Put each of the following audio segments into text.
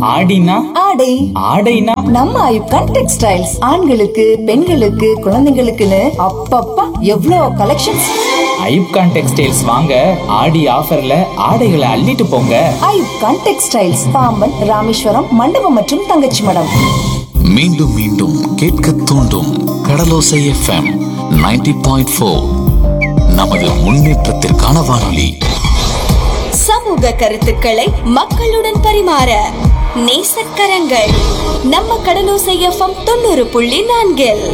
ஆடினா ஆடை ஆடைனா நம்ம ஐப்கான் டெக்ஸ்டைல்ஸ் ஆண்களுக்கு பெண்களுக்கு குழந்தைங்களுக்குன்னு அப்பப்பா எவ்வளோ கலெக்ஷன்ஸ் ஐப்கான் டெக்ஸ்டைல்ஸ் வாங்க ஆடி ஆஃபர்ல ஆடைகளை அள்ளிட்டு போங்க ஐப்கான் டெக்ஸ்டைல்ஸ் பாம்பன் ராமேஸ்வரம் மண்டபம் மற்றும் தங்கச்சி மடம் மீண்டும் மீண்டும் கேட்க தூண்டும் கடலோசை எஃப்எம் 90.4 பாயிண்ட் நமது முன்னேற்றத்திற்கான வானொலி சமூக கருத்துக்களை மக்களுடன் பரிமாற நேசக்கரங்கள் நம்ம கடலோசை எஃப்எம் தொண்ணூறு புள்ளி நான்கில்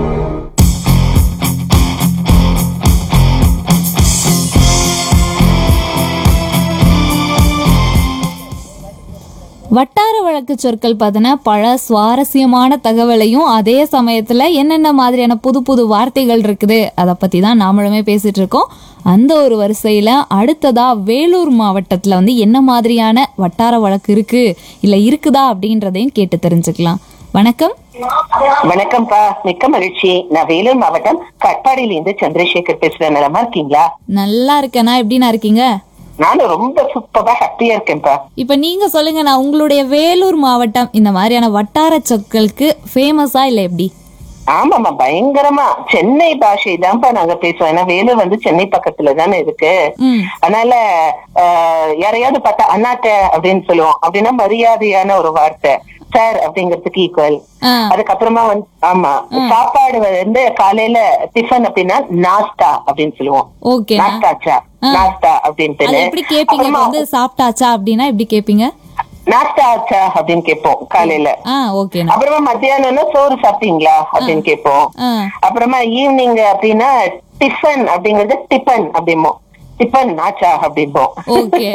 வட்டார வழக்கு சொற்கள் பார்த்தீங்கன்னா பல சுவாரஸ்யமான தகவலையும் அதே சமயத்தில் என்னென்ன மாதிரியான புது புது வார்த்தைகள் இருக்குது அதை பற்றி தான் நாமளுமே பேசிட்டு இருக்கோம் அந்த ஒரு வரிசையில் அடுத்ததா வேலூர் மாவட்டத்தில் வந்து என்ன மாதிரியான வட்டார வழக்கு இருக்கு இல்லை இருக்குதா அப்படின்றதையும் கேட்டு தெரிஞ்சுக்கலாம் வணக்கம் வணக்கம்ப்பா மிக்க மகிழ்ச்சி நான் வேலூர் மாவட்டம் கட்பாடியில இருந்து சந்திரசேகர் பேசுறேன் நலமா இருக்கீங்களா நல்லா இருக்கேனா எப்படிண்ணா இருக்கீங்க நானும் ரொம்ப சூப்பரா ஹாப்பியா இருக்கேன்ப்பா இப்போ நீங்கள் சொல்லுங்க நான் உங்களுடைய வேலூர் மாவட்டம் இந்த மாதிரியான வட்டார சொற்களுக்கு ஃபேமஸா இல்லை எப்படி ஆமாமா பயங்கரமா சென்னை பாஷை தான்ப்பா நாங்க பேசுவோம் ஏன்னா வேலூர் வந்து சென்னை பக்கத்துல தானே இருக்கு ம் அதனால ஆஹ், யாரையாவது பார்த்தா அண்ணாட்ட அப்படின்னு சொல்லுவோம் அப்படின்னா மரியாதையான ஒரு வார்த்தை சார் அப்படிங்கிறதுக்கு ஈக்குவல் ஆ அதுக்கப்புறமா வந்து ஆமா சாப்பாடு வந்து காலையில டிஃபன் அப்படின்னா நாஸ்டா அப்படின்னு சொல்லுவோம் ஓகே நாஸ்டாச்சா நாஸ்டா அது அப்படின்ட்டு எப்படி கேப்பீங்க இப்ப அப்புறமா வந்து சாப்பிட்டாச்சா அப்படின்னா எப்படி கேப்பீங்க நாஸ்டா ஆச்சா அப்படின்னு கேட்போம் காலையில ஆ ஓகேண்ணா அப்புறமா மத்தியானம்னா சோறு சாப்பிட்டீங்களா அப்படின்னு கேட்போம் ஆ அப்புறமா ஈவினிங் அப்படின்னா டிஃபன் அப்படிங்கறது டிஃபன் அப்படிம்போம் டிஃபன் ஆச்சா அப்படிம்போம் ஓகே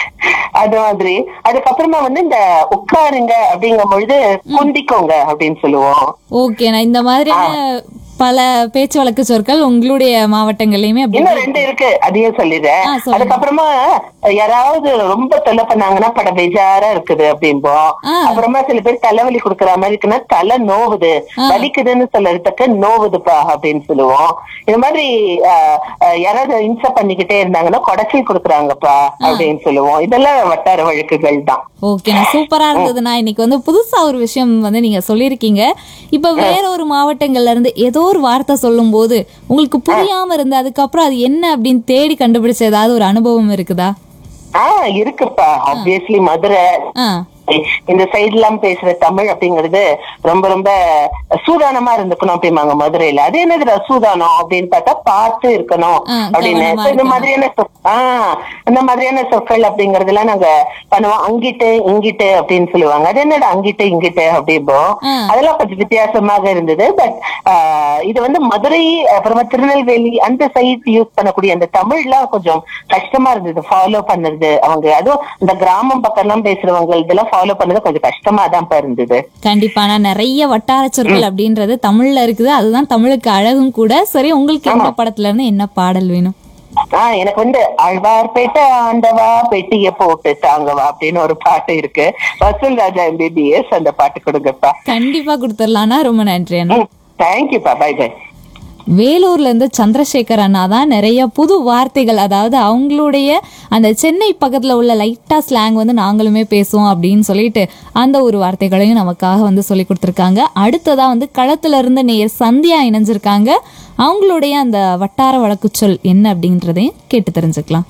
அது மாதிரி அதுக்கப்புறமா வந்து இந்த உட்காருங்க அப்படிங்கும் பொழுது குந்திக்கோங்க அப்படின்னு சொல்லுவோம் ஓகேண்ணா இந்த மாதிரியான பல பேச்சு வழக்கு சொற்கள் உங்களுடைய மாவட்டங்கள்லயுமே அப்படி இன்னும் ரெண்டு இருக்கு அதையும் சொல்லிடுறேன் ஆ, சொல்லுங்க. அதுக்கப்புறமா யாராவது ரொம்ப தொல்லை பண்ணாங்கன்னா பட பெஜாரா இருக்குது அப்படிம்போம் ஆ. அப்புறமா சில பேர் தலைவலி கொடுக்குற மாதிரி இருக்குன்னா தலை நோவுது வலிக்குதுன்னு சொல்றதுக்கு நோவுதுப்பா அப்படின்னு சொல்லுவோம் இது மாதிரி ஆ, ஆ, யாராவது இன்ச பண்ணிக்கிட்டே இருந்தாங்கன்னா கொடைச்சல் கொடுக்குறாங்கப்பா அப்படின்னு சொல்லுவோம் இதெல்லாம் வட்டார வழக்குகள் தான் ஓகேண்ணா சூப்பரா இருந்ததுண்ணா இன்னைக்கு வந்து புதுசா ஒரு விஷயம் வந்து நீங்க சொல்லியிருக்கீங்க இப்ப வேற ஒரு மாவட்டங்கள்ல இருந்து ஏதோ ஒரு வார்த்தை சொல்லும் போது உங்களுக்கு புரியாம இருந்து அதுக்கப்புறம் அது என்ன அப்படின்னு தேடி கண்டுபிடிச்ச ஏதாவது ஒரு அனுபவம் இருக்குதா ஆஹ் இருக்குப்பா ஆப்வியஸ்லி மதுரை ஆ இந்த சைடு எல்லாம் பேசுற தமிழ் அப்படிங்கிறது ரொம்ப ரொம்ப சூதானமா இருந்துக்கணும் அப்படிம்பாங்க மதுரையில அது என்னது சூதானம் அப்படின்னு பார்த்தா பார்த்து இருக்கணும் ஆ, அப்படின்னு கவனமா So, இந்த இருக்கணும். மாதிரியான சொற்- ஆஹ் இந்த மாதிரியான சொற்கள் அப்படிங்கறதெல்லாம் நாங்க பண்ணுவோம் அங்கிட்டு இங்கிட்டு அப்படின்னு சொல்லுவாங்க அது என்னடா அங்கிட்டு இங்கிட்டு அப்படிம்போம் ஆ. அதெல்லாம் கொஞ்சம் வித்தியாசமாக இருந்தது பட் இது வந்து மதுரை அப்புறமா திருநெல்வேலி அந்த சைட் யூஸ் பண்ணக்கூடிய அந்த தமிழ்லாம் கொஞ்சம் கஷ்டமா இருந்தது ஃபாலோ பண்ணது அவங்க அதுவும் இந்த கிராமம் பக்கம் எல்லாம் பேசுறவங்க இதெல்லாம் ஃபாலோ பண்ணது கொஞ்சம் கஷ்டமா தான் இருந்தது கண்டிப்பா நான் நிறைய வட்டார சொற்கள் அப்படின்றது தமிழ்ல இருக்குது அதுதான் தமிழுக்கு அழகும் கூட சரி உங்களுக்கு எந்த படத்துல இருந்து என்ன பாடல் வேணும் ஆஹ் எனக்கு வந்து ஆழ்வார்பேட்டை ஆண்டவா பெட்டிய போட்டு தாங்கவா அப்படின்னு ஒரு பாட்டு இருக்கு வசூல் ராஜா எம்பிபிஎஸ் அந்த பாட்டு கொடுங்கப்பா கண்டிப்பா கொடுத்துடலாம்னா ரொம்ப நன்றி அண்ணா தேங்க்யூப்பா பை பை வேலூர்ல இருந்து சந்திரசேகர் அண்ணா தான் நிறைய புது வார்த்தைகள் அதாவது அவங்களுடைய அந்த சென்னை பக்கத்துல உள்ள லைட்டா ஸ்லாங் வந்து நாங்களுமே பேசுவோம் அப்படின்னு சொல்லிட்டு அந்த ஒரு வார்த்தைகளையும் நமக்காக வந்து சொல்லி கொடுத்துருக்காங்க அடுத்ததா வந்து களத்துல இருந்து நேர் சந்தியா இணைஞ்சிருக்காங்க அவங்களுடைய அந்த வட்டார வழக்கு சொல் என்ன அப்படின்றதையும் கேட்டு தெரிஞ்சுக்கலாம்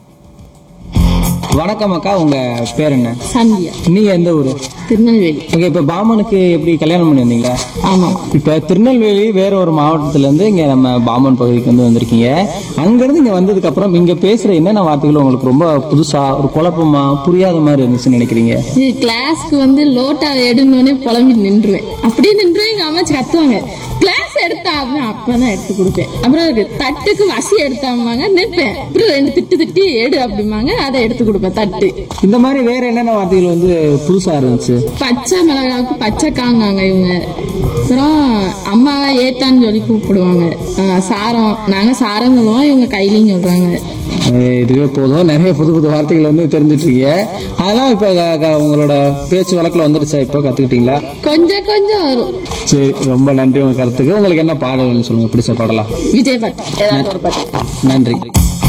வணக்கம் அக்கா உங்க பேர் என்ன சந்தியா நீங்க எந்த ஊரு திருநெல்வேலி ஓகே இப்ப பாமனுக்கு எப்படி கல்யாணம் பண்ணி வந்தீங்களா ஆமா இப்ப திருநெல்வேலி வேற ஒரு மாவட்டத்துல இருந்து இங்க நம்ம பாமன் பகுதிக்கு வந்து வந்திருக்கீங்க அங்க இருந்து இங்க வந்ததுக்கு அப்புறம் இங்க பேசுற என்னென்ன வார்த்தைகள் உங்களுக்கு ரொம்ப புதுசா ஒரு குழப்பமா புரியாத மாதிரி இருந்துச்சுன்னு நினைக்கிறீங்க இது கிளாஸ்க்கு வந்து லோட்டா எடுனோடனே புலம்பி நின்றுவேன் அப்படியே நின்று எங்க அம்மாச்சி கத்துவாங்க கிளாஸ் எடுத்தா அப்படின்னு அப்பதான் எடுத்து கொடுப்பேன் அப்புறம் அதுக்கு தட்டுக்கு வசி எடுத்தாம்பாங்க நிற்பேன் அப்புறம் ரெண்டு திட்டு திட்டி எடு அப்படிம்பாங்க அதை எடுத்து கொடுப்பேன் தட்டு இந்த மாதிரி வேற என்னென்ன வார்த்தைகள் வந்து புதுசா இருந்துச்சு பச்சை மிளகாவுக்கு பச்சை காங்காங்க இவங்க அப்புறம் அம்மாவை ஏத்தான்னு சொல்லி கூப்பிடுவாங்க ஆஹ் சாரம் நாங்க சாரம் சொல்லுவோம் இவங்க கைலின்னு சொல்றாங்க அஹ் இதுவே போதும் நிறைய புது புது வார்த்தைகள் வந்து தெரிஞ்சுட்டு இருக்கீங்க அதெல்லாம் இப்ப க- க- உங்களோட பேச்சு வழக்குல வந்துருச்சா இப்போ கத்துக்கிட்டீங்களா கொஞ்சம் கொஞ்சம் வரும் சரி ரொம்ப நன்றி உங்க கருத்துக்கு உங்களுக்கு என்ன பாடல்னு சொல்லுங்க பிடிச்ச பாடலாம் விஜய் பாட்டு ஏதாவது ஒரு பாட்டு நன்றி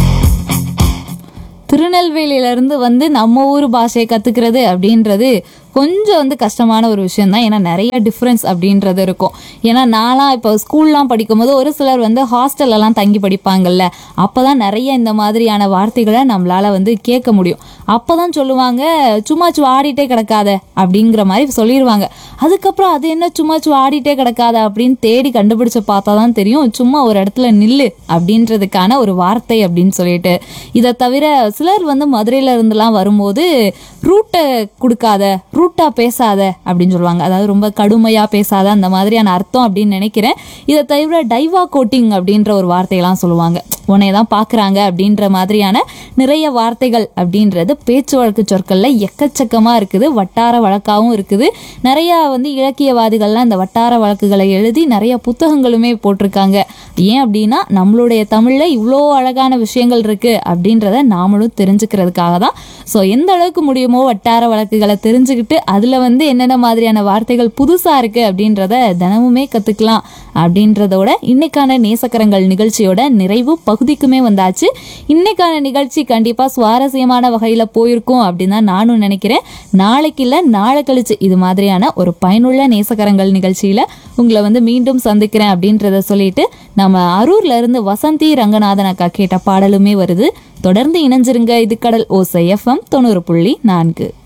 திருநெல்வேலியில இருந்து வந்து நம்ம ஊர் பாஷையை கத்துக்கிறது அப்படின்றது கொஞ்சம் வந்து கஷ்டமான ஒரு விஷயம் தான் ஏன்னா நிறைய டிஃப்ரென்ஸ் அப்படின்றது இருக்கும் ஏன்னா நான்லாம் இப்போ ஸ்கூல்லாம் படிக்கும்போது ஒரு சிலர் வந்து ஹாஸ்டல்லலாம் தங்கி படிப்பாங்கல்ல அப்போ தான் நிறைய இந்த மாதிரியான வார்த்தைகளை நம்மளால வந்து கேட்க முடியும் அப்போ தான் சொல்லுவாங்க சும்மா சு ஆடிட்டே கிடக்காத அப்படிங்கிற மாதிரி சொல்லிடுவாங்க அதுக்கப்புறம் அது என்ன சும்மா சு ஆடிட்டே கிடக்காத அப்படின்னு தேடி கண்டுபிடிச்சு பார்த்தா தான் தெரியும் சும்மா ஒரு இடத்துல நில்லு அப்படின்றதுக்கான ஒரு வார்த்தை அப்படின்னு சொல்லிட்டு இதை தவிர சிலர் வந்து மதுரையில இருந்துலாம் வரும்போது ரூட்டை கொடுக்காத ரூட்டா பேசாத அப்படின்னு சொல்லுவாங்க அதாவது ரொம்ப கடுமையா பேசாத அந்த மாதிரியான அர்த்தம் அப்படின்னு நினைக்கிறேன் இதை தவிர டைவா கோட்டிங் அப்படின்ற ஒரு வார்த்தையெல்லாம் சொல்லுவாங்க உன்னைய தான் பார்க்குறாங்க அப்படின்ற மாதிரியான நிறைய வார்த்தைகள் அப்படின்றது பேச்சு வழக்கு சொற்கள்ல எக்கச்சக்கமாக இருக்குது வட்டார வழக்காகவும் இருக்குது நிறையா வந்து இலக்கியவாதிகள்லாம் இந்த வட்டார வழக்குகளை எழுதி நிறைய புத்தகங்களுமே போட்டிருக்காங்க ஏன் அப்படின்னா நம்மளுடைய தமிழில் இவ்வளோ அழகான விஷயங்கள் இருக்குது அப்படின்றத நாமளும் தெரிஞ்சுக்கிறதுக்காக தான் ஸோ எந்த அளவுக்கு முடியுமோ வட்டார வழக்குகளை தெரிஞ்சுக்கிட்டு அதில் வந்து என்னென்ன மாதிரியான வார்த்தைகள் புதுசாக இருக்குது அப்படின்றத தினமுமே கற்றுக்கலாம் அப்படின்றதோட இன்னைக்கான நேசக்கரங்கள் நிகழ்ச்சியோட நிறைவு பகுதிக்குமே வந்தாச்சு இன்னைக்கான நிகழ்ச்சி கண்டிப்பாக சுவாரஸ்யமான வகையில் போயிருக்கும் அப்படின்னு தான் நானும் நினைக்கிறேன் நாளைக்கு இல்லை நாளை கழிச்சு இது மாதிரியான ஒரு பயனுள்ள நேசக்கரங்கள் நிகழ்ச்சியில் உங்களை வந்து மீண்டும் சந்திக்கிறேன் அப்படின்றத சொல்லிட்டு நம்ம அரூர்ல இருந்து வசந்தி ரங்கநாதன் அக்கா கேட்ட பாடலுமே வருது தொடர்ந்து இணைஞ்சிருங்க இது கடல் ஓசை எஃப்எம் தொண்ணூறு புள்ளி நான்கு